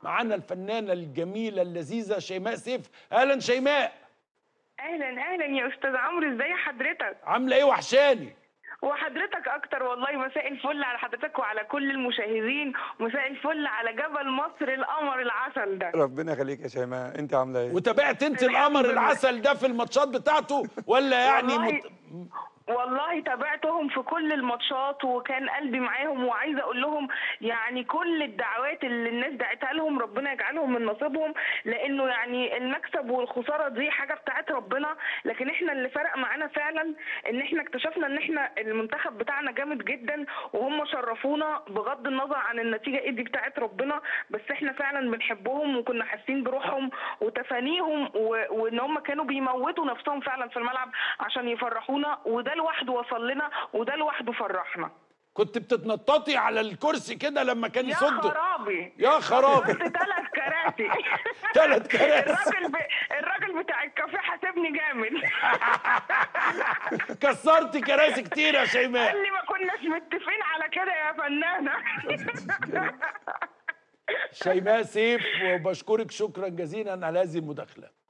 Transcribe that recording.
معانا الفنانه الجميله اللذيذه شيماء سيف اهلا شيماء اهلا اهلا يا استاذ عمرو ازاي حضرتك عامله ايه وحشاني وحضرتك اكتر والله مساء الفل على حضرتك وعلى كل المشاهدين مساء الفل على جبل مصر القمر العسل ده ربنا يخليك يا شيماء انت عامله ايه وتابعت انت الحمد القمر لله. العسل ده في الماتشات بتاعته ولا يعني والله مت... والله تابعتهم في كل الماتشات وكان قلبي معاهم وعايزه اقول لهم يعني كل الدعوات اللي الناس دعتها لهم ربنا يجعلهم من نصيبهم لانه يعني المكسب والخساره دي حاجه بتاعت ربنا لكن احنا اللي فرق معانا فعلا ان احنا اكتشفنا ان احنا المنتخب بتاعنا جامد جدا وهم شرفونا بغض النظر عن النتيجه ايه دي بتاعت ربنا بس احنا فعلا بنحبهم وكنا حاسين بروحهم وتفانيهم و- وان هم كانوا بيموتوا نفسهم فعلا في الملعب عشان يفرحونا وده لوحده وصل لنا وده لوحده فرحنا كنت بتتنططي على الكرسي كده لما كان يا يصد خرابي يا خرابي رحت ثلاث كراسي ثلاث كراسي الراجل ب... الراجل بتاع الكافيه حاسبني جامد كسرتي كراسي كتير يا شيماء قال لي ما كناش متفقين على كده يا فنانه شيماء سيف وبشكرك شكرا جزيلا على هذه المداخله